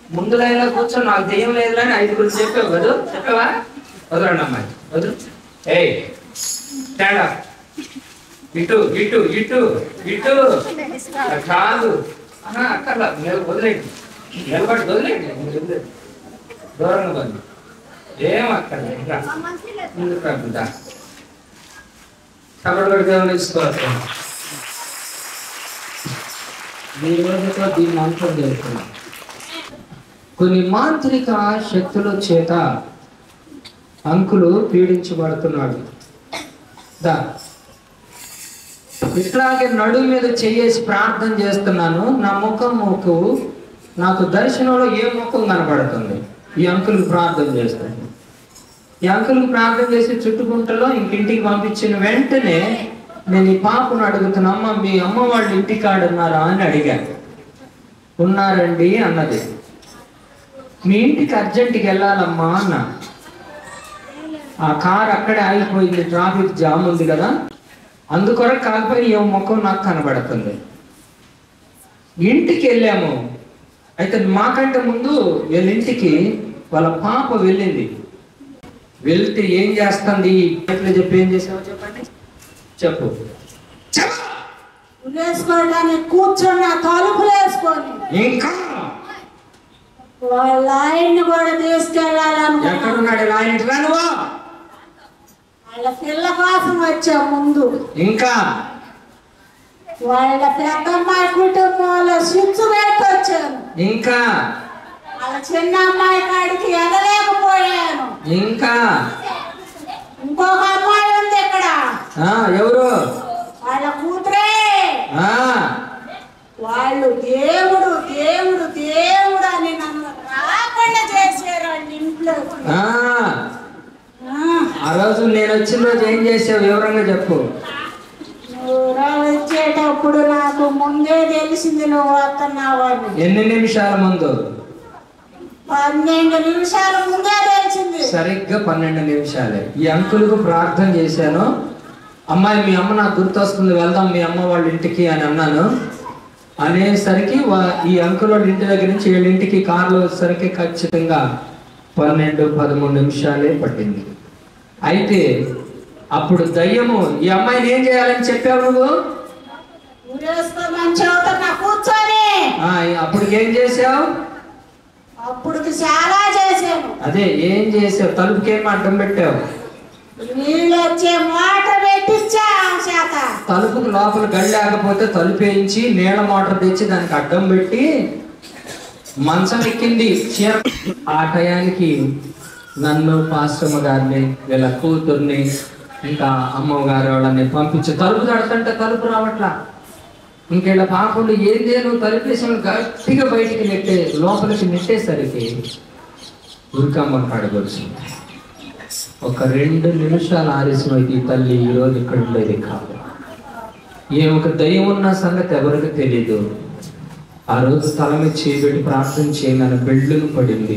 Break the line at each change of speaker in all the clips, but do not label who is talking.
ముందు లైన్లో కూర్చొని నాకు దెయ్యం లేదు అని ఐదుగురు చెప్పావు కదా చెప్పావా వదలండి అమ్మాయి వదులు ఏయ్ తేడా ఇటు ఇటు ఇటు ఇటు కాదు ఆహా, అక్కర్లా నిల- వదిలేయండి నిలబడి వదిలేయండి వదిలేయండి. దూరంగా బండి ఏం అక్కర్లేదు ఇంకా ముందుకు రా బిడ్డ. కబడ్డీ గమనించుకోవచ్చు ఈ రోజుతో దీన్ని అంతం చేస్తున్నాం కొన్ని మాంత్రిక శక్తుల చేత అంకులు పీడించబడుతున్నాడు దా ఇట్లాగే నడుము మీద చెయ్యేసి ప్రార్థన చేస్తున్నాను నా ముఖం ముక్కు నాకు దర్శనంలో ఏ ముఖం కనబడుతుంది ఈ అంకులకు ప్రార్థన చేస్తాను ఈ అంకులకు ప్రార్థన చేసి చుట్టుకుంటలో ఇంకింటికి పంపించిన వెంటనే నేను ఈ పాపను అడుగుతున్నా అమ్మ మీ అమ్మ వాళ్ళ ఇంటికాడ ఉన్నారా అని అడిగాను ఉన్నారండి అన్నది మీ ఇంటికి అర్జెంటుకి వెళ్ళాలమ్మా అన్న ఆ కార్ అక్కడే ఆగిపోయింది ట్రాఫిక్ జామ్ ఉంది కదా అందుకొరకు కాకపోయి ఏ ముఖం నాకు కనబడుతుంది ఇంటికి వెళ్ళాము అయితే మాకంటే ముందు వీళ్ళ ఇంటికి వాళ్ళ పాప వెళ్ళింది వెళ్తే ఏం చేస్తుంది ఎట్లా చెప్పి ఏం చేసావో చెప్పండి చెప్పు చెప్పు.
వేసుకోవడానికి కూర్చొని ఆ తలుపులు వేసుకొని
ఇంకా
వాళ్ళ ఆయన్ని కూడా తీసుకెళ్ళాలనుకున్నా
ఎక్కడున్నాడు ఇలా ఆయన ఇట్లా నువ్వు
వాళ్ళ పిల్ల కోసం వచ్చా ముందు
ఇంకా
వాళ్ళ పెద్దమ్మాయి కుటుంబంలో స్విచ్ పెట్టి వచ్చాను
ఇంకా
వాళ్ళ చిన్న అమ్మాయి కాడికి ఎగలేకపోయాను
ఇంకా
ఇంకొక అమ్మాయి ఉంది ఇక్కడ
ఆ ఎవరు
వాళ్ళ కూతురే
ఆ
వాళ్ళు దేవుడు దేవుడు దేవుడు అని నన్ను రాకుండా చేశారు వాళ్ళ ఇంట్లో
ఆ ఆ రోజు నేను వచ్చిన రోజు ఏం చేసావు వివరంగా చెప్పు
నువ్వు వచ్చేటప్పుడు నాకు ముందే తెలిసింది నువ్వు వస్తున్నావు అని
ఎన్ని నిమిషాల ముందు
పన్నెండు నిమిషాల ముందే తెలిసింది
సరిగ్గా పన్నెండు నిమిషాలే ఈ అంకులకు ప్రార్థన చేశాను అమ్మాయి మీ అమ్మ నాకు గుర్తొస్తుంది వెళ్దాం మీ అమ్మ వాళ్ళ ఇంటికి అని అన్నాను అనేసరికి వా- ఈ అంకుల్ వాళ్ళ ఇంటి దగ్గర నుంచి వీళ్ళ ఇంటికి కారులో వచ్చేసరికి ఖచ్చితంగా పన్నెండు పదమూడు నిమిషాలే పట్టింది అయితే అప్పుడు దయ్యము ఈ అమ్మాయిని ఏం చేయాలని చెప్పావు నువ్వు
ఊరేసుకోమని చెబుతున్నా కూర్చొని
ఆ, అప్పుడు ఏం చేసావు
అప్పుడు చాలా చేశాను
అదే ఏం చేసావు తలుపుకేం అడ్డం పెట్టావు
నీళ్ళు వచ్చే మోటార్ పెట్టించా ఆమె చేత
తలుపుకు లోపల గడి లేకపోతే తలుపు వేయించి నీళ్ళ మోటార్ తెచ్చి దానికి అడ్డం పెట్టి మంచం ఎక్కింది చీర ఆ టయానికి నన్ను పాస్టమ్మ గారిని వీళ్ళ కూతుర్ని ఇంకా అమ్మగారు వాళ్ళని పంపించి తలుపు తడుతుంటే తలుపు రావట్లా ఇంకేళ్ళ పాపలు ఏందే నువ్వు తలుపేసి గట్టిగా బయటికి నెట్టే లోపలికి నెట్టేసరికి ఉరికమ్మ కడగొచ్చింది ఒక రెండు నిమిషాలు ఆలస్యం అయితే ఈ తల్లి ఈరోజు ఇక్కడ ఉండేది కాదు ఏ ఒక దయ్యం ఉన్న సంగతి ఎవరికి తెలియదు ఆ రోజు తల మీద చేయబెట్టి ప్రార్థన చేయమని బెడ్లును పడింది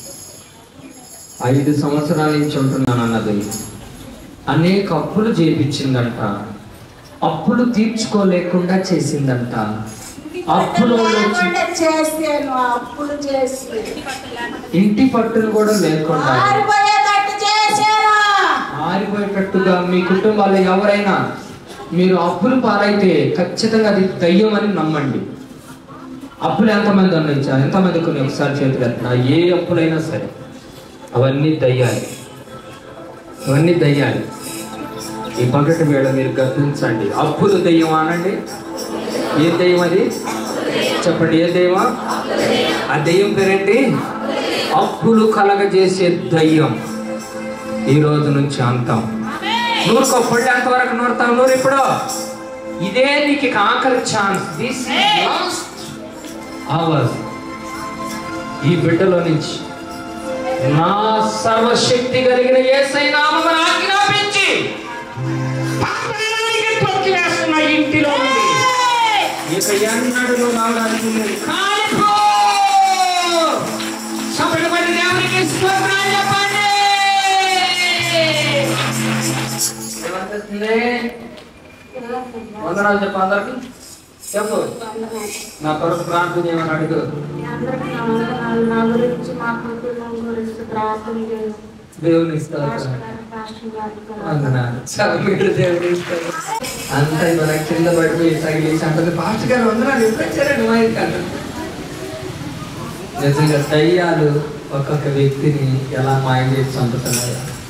ఐదు సంవత్సరాల నుంచి ఉంటున్నాను అన్నది అనేక అప్పులు చేపించిందంట అప్పులు తీర్చుకోలేకుండా చేసిందంట అప్పులో నుంచి
లేకుండా చేసాను అప్పులు చేసి
ఇంటి పట్టును కూడా లేకుండా
ఆరిపోయేటట్టు చేశాను
ఆరిపోయేటట్టుగా మీ కుటుంబాల్లో ఎవరైనా మీరు అప్పులు పాలైతే ఖచ్చితంగా అది దయ్యం అని నమ్మండి అప్పులు ఎంతమంది ఉన్నాయి చా- ఎంతమంది కొన్ని ఒకసారి చేతులు ఎత్తినా ఏ అప్పులైనా సరే అవన్నీ దయ్యాలి అవన్నీ దయ్యాలి ఈ పగటి వేళ మీరు గర్తించండి అప్పులు దయ్యం అనండి ఏ దయ్యం అది చెప్పండి ఏ దయ్యమా ఆ దయ్యం పేరేంటి అప్పులు కలగజేసే దయ్యం ఈ రోజు నుంచి అంతం నూరుకో పళ్ళు ఎంతవరకు నూరుతావు నూరు ఇప్పుడు ఇదే నీకు ఇక ఆఖరి ఛాన్స్ దిస్ లాస్ట్ అవర్ ఈ బిడ్డలో నుంచి నా సర్వశక్తి కలిగిన ఏసై నామమును ఆజ్ఞాపించి పాపానికి తొక్కివేస్తున్న ఇంటిలో ఉంది ఇక ఎన్నడూ నువ్వు నాగడానికి లేదు. కాలిపో! చప్పట్లు కొట్టి దేవునికి స్తోత్రాలు చెప్పండి. ఏమనిపిస్తుంది? వందనాలు చెప్పు అందరికి చెప్పు నా కొరకు ప్రార్థన చేయమని అడుగు
అందరికీ నా వందనాలు. నా గురించి మా కుటుంబం గురించి ప్రార్థన చేయండి.
దేవుని ఇస్తారు
పాస్టర్ గారు, పాస్టర్ గారు కూడా.
వందనాలు చాలా మీరు దేవుని ఇస్తారు అంత మన కింద పడిపోయి తగిలేసి అంటుంది పాస్టర్ గారు వందనాలు ఎప్పుడు వచ్చారండి మా ఇంటికి అంటారు. నిజంగా దయ్యాలు ఒక్కొక్క వ్యక్తిని ఎలా మాయం చేసి చంపుతున్నాయో